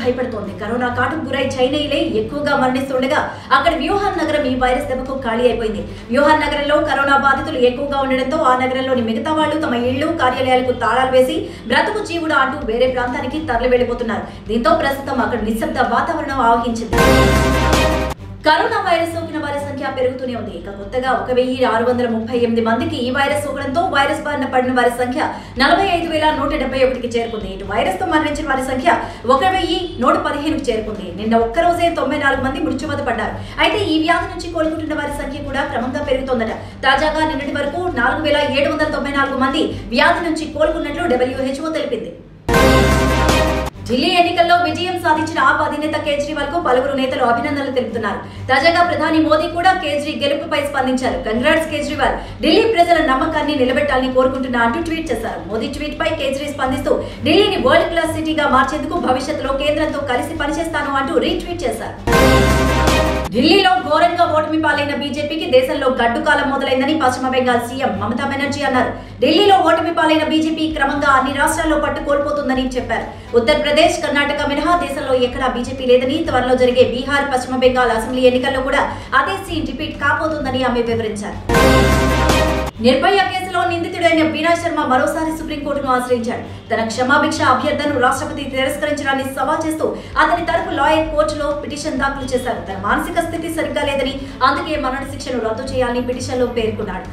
భయపడుతోంది corona కాటుకు గురై చైనీయులే ఎక్కువగా మరణిస్తుండగా అక్కడ వ్యూహాన్ నగరం ఈ వైరస్ దెబ్బకు ఖాళీ అయిపోయింది వ్యూహాన్ నగరంలో కరోనా బాధితులు ఎక్కువగా ఉండడంతో ఆ నగరంలోని మిగతా వాళ్ళు తమ ఇళ్లు కార్యాలయాలకు తాళాలు వేసి బ్రతుకు జీవుడా అంటూ వేరే ప్రాంతానికి తరలి వెళ్లిపోతున్నారు దీంతో ప్రస్తుతం అక్కడ నిశ్శబ్ద వాతావరణం ఆవహించింది కరోనా వైరస్ సోకిన వారి సంఖ్య పెరుగుతూనే ఉంది ఇక కొత్తగా ఒక వెయ్యి ఆరు వందల ముప్పై ఎనిమిది మందికి ఈ వైరస్ సోకడంతో వైరస్ బారిన పడిన వారి సంఖ్య నలభై ఐదు వేల నూట డెబ్బై ఒకటికి చేరుకుంది ఇటు వైరస్ తో మరణించిన వారి సంఖ్య ఒక వెయ్యి నూట పదిహేనుకు చేరుకుంది నిన్న ఒక్క రోజే తొంభై నాలుగు మంది మృత్యువాత పడ్డారు అయితే ఈ వ్యాధి నుంచి కోలుకుంటున్న వారి సంఖ్య కూడా క్రమంగా పెరుగుతోందట తాజాగా నిన్నటి వరకు నాలుగు వేల ఏడు వందల తొంభై నాలుగు మంది వ్యాధి నుంచి కోలుకున్నట్లు డబ్ల్యూహెచ్ఓ తెలిపింది ఢిల్లీ ఎన్నికల్లో విజయం సాధించిన ఆప్ అధినేత కేజ్రీవాల్ కు పలువురు నేతలు అభినందనలు తెలుపుతున్నారు తాజాగా ప్రధాని మోదీ కూడా కేజ్రీ గెలుపుపై స్పందించారు కంగ్రాట్స్ కేజ్రీవాల్ ఢిల్లీ ప్రజల నమ్మకాన్ని నిలబెట్టాలని కోరుకుంటున్నా అంటూ ట్వీట్ చేశారు మోదీ ట్వీట్ పై కేజ్రీ స్పందిస్తూ ఢిల్లీని వరల్డ్ క్లాస్ సిటీగా మార్చేందుకు భవిష్యత్తులో కేంద్రంతో కలిసి పనిచేస్తాను అంటూ రీట్వీట్ చేశారు ఢిల్లీలో ఘోరంగా ఓటమి పాలైన బీజేపీకి దేశంలో గడ్డు కాలం మొదలైందని పశ్చిమ బెంగాల్ సీఎం మమతా బెనర్జీ అన్నారు ఢిల్లీలో ఓటమి పాలైన బీజేపీ క్రమంగా అన్ని రాష్ట్రాల్లో పట్టు కోల్పోతుందని చెప్పారు ఉత్తరప్రదేశ్ కర్ణాటక మినహా దేశంలో ఎక్కడా బీజేపీ లేదని త్వరలో జరిగే బీహార్ పశ్చిమ బెంగాల్ అసెంబ్లీ ఎన్నికల్లో కూడా అదే సీన్ రిపీట్ కాబోతుందని ఆమె వివరించారు నిర్భయ కేసులో నిందితుడైన బీనా శర్మ మరోసారి సుప్రీంకోర్టును ఆశ్రయించాడు తన క్షమాభిక్ష అభ్యర్థనను రాష్ట్రపతి తిరస్కరించడాన్ని సవాల్ చేస్తూ అతని తరపు లాయర్ కోర్టులో పిటిషన్ దాఖలు చేశారు తన మానసిక స్థితి సరిగ్గా లేదని అందుకే మరణ శిక్షను రద్దు చేయాలని పిటిషన్లో పేర్కొన్నాడు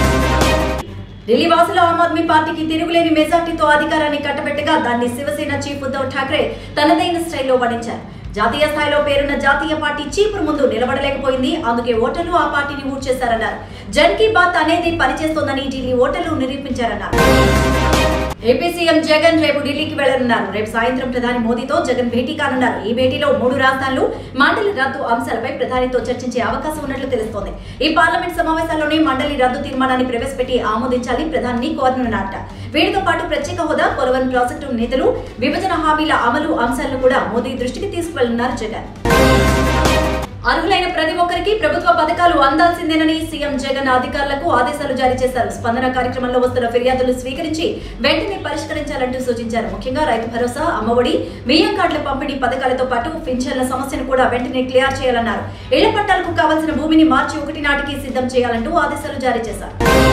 ఢిల్లీ వాసులు ఆమ్ ఆద్మీ పార్టీకి తిరుగులేని మెజార్టీతో అధికారాన్ని కట్టబెట్టగా దాన్ని శివసేన చీఫ్ ఉద్ధవ్ ఠాక్రే తనదైన స్టైల్లో వర్ణించారు జాతీయ స్థాయిలో పేరున్న జాతీయ పార్టీ చీపురు ముందు నిలబడలేకపోయింది అందుకే ఓటర్లు ఆ పార్టీని ఊట్ చేశారన్నారు జన్ కీ బాత్ అనేది పనిచేస్తోందని ఢిల్లీ ఓటర్లు నిరూపించారన్నారు ఏపీ సీఎం జగన్ రేపు ఢిల్లీకి వెళ్లనున్నారు రేపు సాయంత్రం ప్రధాని మోదీతో జగన్ భేటీ కానున్నారు ఈ భేటీలో మూడు రాజధానులు మండలి రద్దు అంశాలపై ప్రధానితో చర్చించే అవకాశం ఉన్నట్లు తెలుస్తోంది ఈ పార్లమెంట్ సమావేశాల్లోనే మండలి రద్దు తీర్మానాన్ని ప్రవేశపెట్టి ఆమోదించాలి ప్రధాని కోరనున్నారట వీటితో పాటు ప్రత్యేక హోదా పోలవరం ప్రాజెక్టు నిధులు విభజన హామీల అమలు అంశాలను కూడా మోదీ దృష్టికి తీసుకువెళ్లనున్నారు జగన్ అర్హులైన ప్రతి ఒక్కరికి ప్రభుత్వ పథకాలు అందాల్సిందేనని సీఎం జగన్ అధికారులకు ఆదేశాలు జారీ చేశారు స్పందన కార్యక్రమంలో వస్తున్న ఫిర్యాదులు స్వీకరించి వెంటనే పరిష్కరించాలంటూ సూచించారు ముఖ్యంగా రైతు భరోసా అమ్మఒడి బియ్యం కార్డుల పంపిణీ పథకాలతో పాటు పింఛన్ల సమస్యను కూడా వెంటనే క్లియర్ చేయాలన్నారు ఇళ్ల పట్టాలకు కావాల్సిన భూమిని మార్చి ఒకటి నాటికి సిద్ధం చేయాలంటూ ఆదేశాలు జారీ చేశారు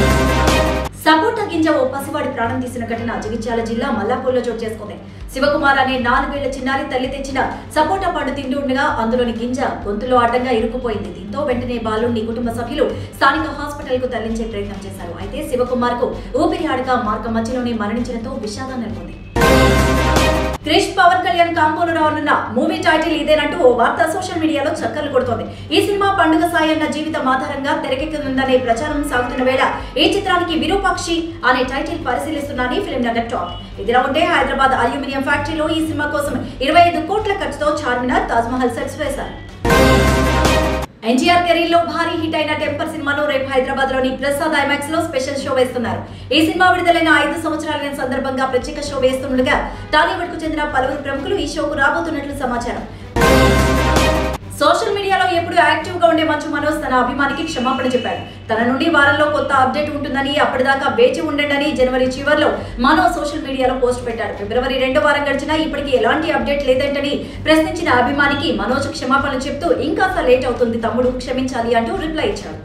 సపోటా గింజ ఓ పసివాడి ప్రాణం తీసిన ఘటన జగిత్యాల జిల్లా మల్లాపూర్లో చోటు చేసుకుంది శివకుమార్ అనే నాలుగేళ్ల చిన్నారి తల్లి తెచ్చిన సపోటా పండు తింటూ ఉండగా అందులోని గింజ గొంతులో అడ్డంగా ఇరుక్కుపోయింది దీంతో వెంటనే బాలుని కుటుంబ సభ్యులు స్థానిక హాస్పిటల్ కు తరలించే ప్రయత్నం చేశారు అయితే శివకుమార్ కు ఊపిరి ఆడక మార్గం మధ్యలోనే మరణించడంతో విషాదం నెలకొంది క్రిష్ పవన్ కళ్యాణ్ కాంపోలో రానున్న మూవీ టైటిల్ ఇదేనంటూ ఓ వార్త సోషల్ మీడియాలో చక్కర్లు కొడుతోంది ఈ సినిమా పండుగ సాయి అన్న జీవితం ఆధారంగా తెరకెక్కనుందనే ప్రచారం సాగుతున్న వేళ ఈ చిత్రానికి విరూపాక్షి అనే టైటిల్ పరిశీలిస్తున్నారని ఫిల్మ్ నగర్ టాక్ ఇదిలా ఉంటే హైదరాబాద్ అల్యూమినియం ఫ్యాక్టరీలో ఈ సినిమా కోసం ఇరవై ఐదు కోట్ల ఖర్చుతో చార్మినార్ తాజ్ మహల్ సెట్స్ వేశారు ఎన్టీఆర్ కెరీర్ లో భారీ హిట్ అయిన టెంపర్ సినిమాను రేపు హైదరాబాద్ లోని ప్రసాద్ ఐమాక్స్ లో స్పెషల్ షో వేస్తున్నారు ఈ సినిమా విడుదలైన ఐదు సంవత్సరాల సందర్భంగా ప్రత్యేక షో వేస్తుండగా టాలీవుడ్ కు చెందిన పలువురు ప్రముఖులు ఈ షోకు రాబోతున్నట్లు సమాచారం సోషల్ మీడియాలో ఎప్పుడు యాక్టివ్ గా ఉండే మంచు మనోజ్ తన అభిమానికి క్షమాపణ చెప్పాడు తన నుండి వారంలో కొత్త అప్డేట్ ఉంటుందని అప్పటిదాకా వేచి ఉండండి జనవరి చివరిలో మనోజ్ సోషల్ మీడియాలో పోస్ట్ పెట్టాడు ఫిబ్రవరి రెండో వారం గడిచినా ఇప్పటికీ ఎలాంటి అప్డేట్ లేదంటని ప్రశ్నించిన అభిమానికి మనోజ్ క్షమాపణ చెప్తూ ఇంకాస్త లేట్ అవుతుంది తమ్ముడు క్షమించాలి అంటూ రిప్లై ఇచ్చాడు